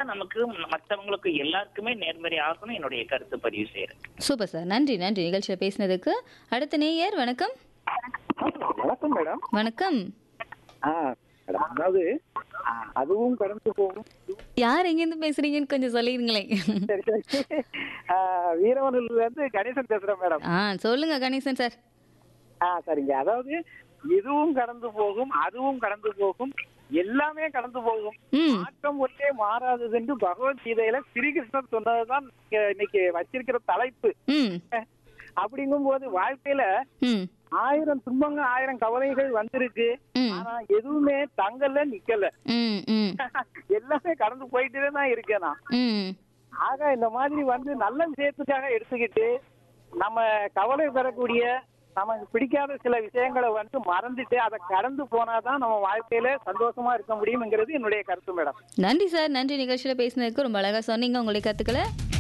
நமக்கு மத்தவங்களுக்கு எல்லாருக்குமே நேர்மறை ஆகணும் என்னுடைய கருத்து பதிவு செய்யறேன் சூப்பர் சார் நன்றி நன்றி நிகழ்ச்சியில் பேசினதுக்கு அடுத்த நேயர் வணக்கம் வணக்கம் மேடம் வணக்கம் ஆ மேடம் அதாவது ஆ, அதுவும் கடந்து போகும் யார் எங்கேருந்து பேசுறீங்கன்னு கொஞ்சம் சொல்லிடுங்களேன் சரி சரி ஆ, வீரவனூர்ல இருந்து கணேசன் பேசுறேன் மேடம் ஆ சொல்லுங்க கணேசன் சார் ஆ சரிங்க அதாவது இதுவும் கடந்து போகும் அதுவும் கடந்து போகும் எல்லாமே கடந்து போகும் ம் மாற்றம் ஒன்றே மாறாதது என்று பகவத்கீதையில ஸ்ரீகிருஷ்ணன் சொன்னதுதான் இங்க இன்னைக்கு வச்சிருக்கிற தலைப்பு ம் அப்படிங்கும் போது வாழ்க்கையில ம் ஆயிரம் துன்பங்கள் ஆயிரம் கவலைகள் வந்திருக்கு ம். ஆனா எதுவுமே தங்கல நிக்கல ம் ம் எல்லாமே கடந்து போயிட்டே தான் இருக்கேன் நான் ம் ஆக இந்த மாதிரி வந்து நல்ல விஷயத்துக்காக எடுத்துக்கிட்டு நம்ம கவலை பெறக்கூடிய நமக்கு பிடிக்காத சில விஷயங்களை வந்து மறந்துட்டு அதை கடந்து போனாதான் நம்ம வாழ்க்கையில சந்தோஷமா இருக்க முடியும்ங்கிறது என்னுடைய கருத்து மேடம் நன்றி சார் நன்றி நிகழ்ச்சியில் பேசினதுக்கு ரொம்ப அழகாக சொன்னீங்க உங்களுடைய கற்றுக்களை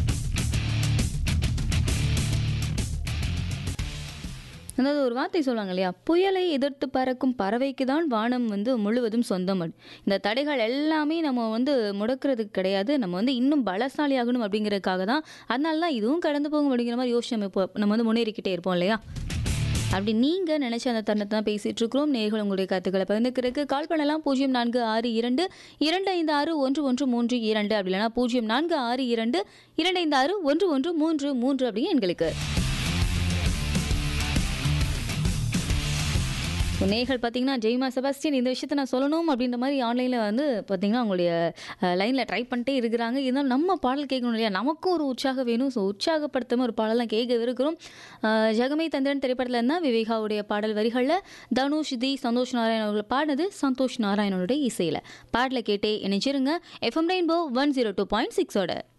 அதாவது ஒரு வார்த்தை சொல்லுவாங்க இல்லையா புயலை எதிர்த்து பறக்கும் பறவைக்கு தான் வானம் வந்து முழுவதும் சொந்தம் அப்படி. இந்த தடைகள் எல்லாமே நம்ம வந்து முடக்கிறதுக்கு கிடையாது நம்ம வந்து இன்னும் பலசாலி ஆகணும் அப்படிங்கிறதுக்காக தான் அதனால தான் இதுவும் கடந்து போகும் அப்படிங்கிற மாதிரி யோசிச்சு நம்ம இப்போ நம்ம வந்து முன்னேறிக்கிட்டே இருப்போம் இல்லையா அப்படி நீங்கள் நினச்ச அந்த தருணத்தை தான் பேசிகிட்டு இருக்கிறோம் நேர்கள் உங்களுடைய கருத்துக்களை பகிர்ந்துக்கிறதுக்கு கால் பண்ணலாம் பூஜ்ஜியம் நான்கு ஆறு இரண்டு இரண்டு ஐந்து ஆறு ஒன்று ஒன்று மூன்று இரண்டு அப்படி இல்லைனா பூஜ்ஜியம் நான்கு ஆறு இரண்டு இரண்டு ஐந்து ஆறு ஒன்று ஒன்று மூன்று மூன்று அப்படின்னு எங்களுக்கு ஸோ நேர்கள் பார்த்தீங்கன்னா ஜெய்மா செபாஸ்டியன் இந்த விஷயத்த நான் சொல்லணும் அப்படின்ற மாதிரி ஆன்லைனில் வந்து பார்த்தீங்கன்னா அவங்களுடைய லைனில் ட்ரை பண்ணிட்டே இருக்கிறாங்க இருந்தாலும் நம்ம பாடல் கேட்கணும் இல்லையா நமக்கும் ஒரு உற்சாகம் வேணும் ஸோ உற்சாகப்படுத்தாம ஒரு பாடலாம் கேட்க இருக்கிறோம் அஹ், ஜெகமே தந்திரன் திரைப்படத்தில் இருந்தால் விவேகாவுடைய பாடல் வரிகளில் தனுஷ் தி சந்தோஷ் நாராயண் அவர்கள் பாடினது சந்தோஷ் நாராயணனுடைய இசையில் பாடலை கேட்டே இணைச்சிருங்க FM rainbow one zero two point சிக்ஸோட